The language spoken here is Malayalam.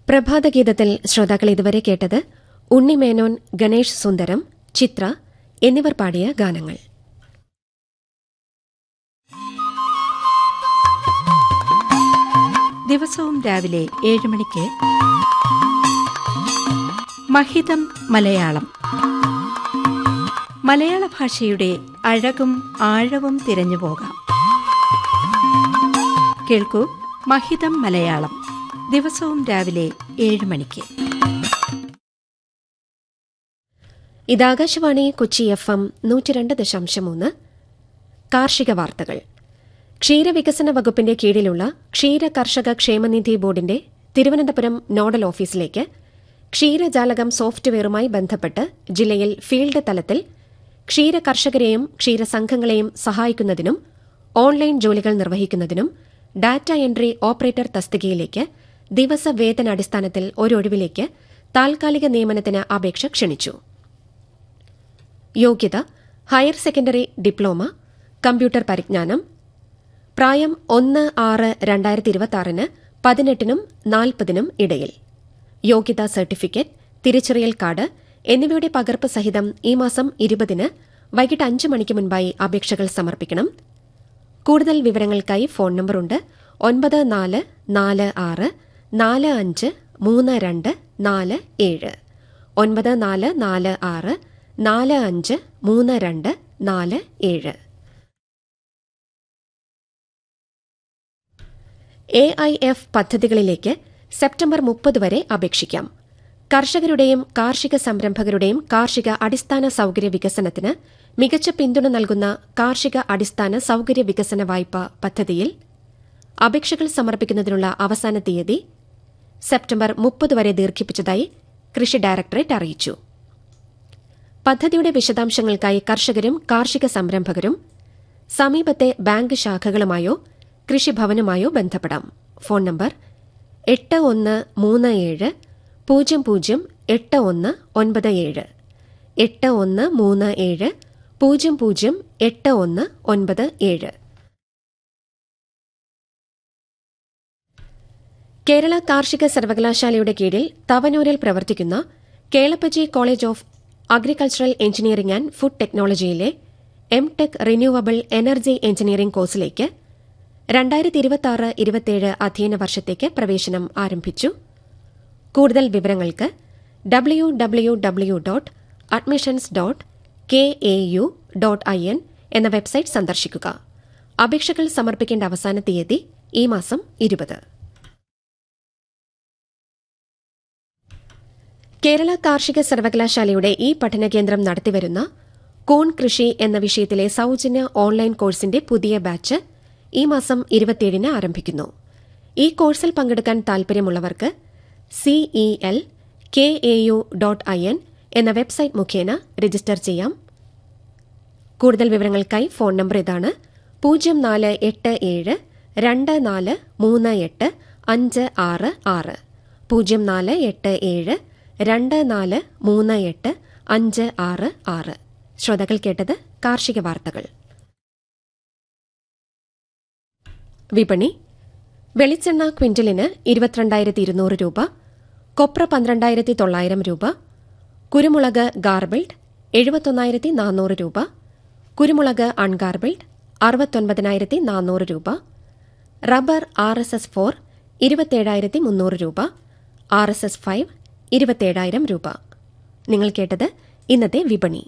പ്രഭാതഗീതത്തിൽ ശ്രോതാക്കൾ ഇതുവരെ കേട്ടത് ഉണ്ണിമേനോൻ ഗണേഷ് സുന്ദരം ചിത്ര എന്നിവർ പാടിയ ഗാനങ്ങൾ ദിവസവും രാവിലെ ഏഴ് മണിക്ക് മഹിതം മലയാളം മലയാള ഭാഷയുടെ അഴകും ആഴവും തിരഞ്ഞു പോകാം കേൾക്കൂ മഹിതം മലയാളം ദിവസവും രാവിലെ ഏഴ് മണിക്ക് ഇത് ആകാശവാണി കൊച്ചി എഫ് എം നൂറ്റിരണ്ട് ദശാംശം മൂന്ന് കാർഷിക വാർത്തകൾ ക്ഷീരവികസന വകുപ്പിന്റെ കീഴിലുള്ള ക്ഷീര കർഷക ക്ഷേമനിധി ബോർഡിന്റെ തിരുവനന്തപുരം നോഡൽ ഓഫീസിലേക്ക് ക്ഷീരജാലകം സോഫ്റ്റ്വെയറുമായി ബന്ധപ്പെട്ട് ജില്ലയിൽ ഫീൽഡ് തലത്തിൽ ക്ഷീര കർഷകരെയും ക്ഷീരസംഘങ്ങളെയും സഹായിക്കുന്നതിനും ഓൺലൈൻ ജോലികൾ നിർവഹിക്കുന്നതിനും ഡാറ്റ എൻട്രി ഓപ്പറേറ്റർ തസ്തികയിലേക്ക് ദിവസവേതനാടിസ്ഥാനത്തിൽ ഒരൊഴിവിലേക്ക് താൽക്കാലിക നിയമനത്തിന് അപേക്ഷ ക്ഷണിച്ചു യോഗ്യത ഹയർ സെക്കൻഡറി ഡിപ്ലോമ കമ്പ്യൂട്ടർ പരിജ്ഞാനം പ്രായം ഒന്ന് ആറ് രണ്ടായിരത്തി ഇരുപത്തിയാറിന് പതിനെട്ടിനും നാൽപ്പതിനും ഇടയിൽ യോഗ്യതാ സർട്ടിഫിക്കറ്റ് തിരിച്ചറിയൽ കാർഡ് എന്നിവയുടെ പകർപ്പ് സഹിതം ഈ മാസം ഇരുപതിന് വൈകിട്ട് അഞ്ച് മണിക്ക് മുൻപായി അപേക്ഷകൾ സമർപ്പിക്കണം കൂടുതൽ വിവരങ്ങൾക്കായി ഫോൺ നമ്പറുണ്ട് ഒൻപത് നാല് നാല് ആറ് നാല് അഞ്ച് മൂന്ന് രണ്ട് നാല് ഏഴ് ഒൻപത് നാല് നാല് ആറ് നാല് അഞ്ച് മൂന്ന് രണ്ട് നാല് ഏഴ് എ ഐ എഫ് പദ്ധതികളിലേക്ക് സെപ്റ്റംബർ മുപ്പത് വരെ അപേക്ഷിക്കാം കർഷകരുടെയും കാർഷിക സംരംഭകരുടെയും കാർഷിക അടിസ്ഥാന സൌകര്യ വികസനത്തിന് മികച്ച പിന്തുണ നൽകുന്ന കാർഷിക അടിസ്ഥാന സൌകര്യ വികസന വായ്പ പദ്ധതിയിൽ അപേക്ഷകൾ സമർപ്പിക്കുന്നതിനുള്ള അവസാന തീയതി സെപ്റ്റംബർ മുപ്പത് വരെ ദീർഘിപ്പിച്ചതായി കൃഷി ഡയറക്ടറേറ്റ് അറിയിച്ചു പദ്ധതിയുടെ വിശദാംശങ്ങൾക്കായി കർഷകരും കാർഷിക സംരംഭകരും സമീപത്തെ ബാങ്ക് ശാഖകളുമായോ കൃഷിഭവനുമായോ ബന്ധപ്പെടാം ഫോൺ നമ്പർ എട്ട് ഒന്ന് മൂന്ന് ഏഴ് പൂജ്യം പൂജ്യം എട്ട് ഒന്ന് ഒൻപത് ഏഴ് എട്ട് ഒന്ന് മൂന്ന് ഏഴ് പൂജ്യം പൂജ്യം എട്ട് ഒന്ന് ഒൻപത് ഏഴ് കേരള കാർഷിക സർവകലാശാലയുടെ കീഴിൽ തവനൂരിൽ പ്രവർത്തിക്കുന്ന Kelappaji college of agricultural engineering and food ടെക്നോളജിയിലെ M tech renewable energy engineering കോഴ്സിലേക്ക് രണ്ടായിരത്തി ഇരുപത്തിയാറ് ഇരുപത്തിയേഴ് അധ്യയന വർഷത്തേക്ക് പ്രവേശനം ആരംഭിച്ചു കൂടുതൽ വിവരങ്ങൾക്ക് W W W dot admissions dot K A U dot I N എന്ന വെബ്സൈറ്റ് സന്ദർശിക്കുക അപേക്ഷകൾ സമർപ്പിക്കേണ്ട അവസാന തീയതി ഈ മാസം ഇരുപത് കേരള കാർഷിക സർവകലാശാലയുടെ ഈ പഠനകേന്ദ്രം നടത്തിവരുന്ന കൂൺ കൃഷി എന്ന വിഷയത്തിലെ സൌജന്യ ഓൺലൈൻ കോഴ്സിന്റെ പുതിയ ബാച്ച് ഈ മാസം ഇരുപത്തിയേഴിന് ആരംഭിക്കുന്നു ഈ കോഴ്സിൽ പങ്കെടുക്കാൻ താൽപര്യമുള്ളവർക്ക് CEL K A U dot I N എന്ന വെബ്സൈറ്റ് മുഖേന രജിസ്റ്റർ ചെയ്യാം കൂടുതൽ വിവരങ്ങൾക്കായി ഫോൺ നമ്പർ ഇതാണ് പൂജ്യം നാല് എട്ട് ഏഴ് രണ്ട് നാല് മൂന്ന് എട്ട് അഞ്ച് ആറ് ആറ് പൂജ്യം നാല് എട്ട് ഏഴ് രണ്ട് നാല് മൂന്ന് എട്ട് അഞ്ച് ആറ് ആറ് ശ്രോതാക്കൾ കേട്ടത് കാർഷിക വാർത്തകൾ വിപണി വെളിച്ചെണ്ണ ക്വിന്റലിന് ഇരുപത്തിരണ്ടായിരത്തി ഇരുന്നൂറ് രൂപ കൊപ്ര പന്ത്രണ്ടായിരത്തി തൊള്ളായിരം രൂപ കുരുമുളക് ഗാർബിൾഡ് എഴുപത്തൊന്നായിരത്തി നാനൂറ് രൂപ കുരുമുളക് അൺഗാർബിൾഡ് അറുപത്തൊൻപതിനായിരത്തി നാനൂറ് രൂപ rubber R S S four ഇരുപത്തേഴായിരത്തി മുന്നൂറ് രൂപ ആർ എസ് എസ് ഫൈവ് ഇരുപത്തേഴായിരം രൂപ നിങ്ങൾ കേട്ടത് ഇന്നത്തെ വിപണി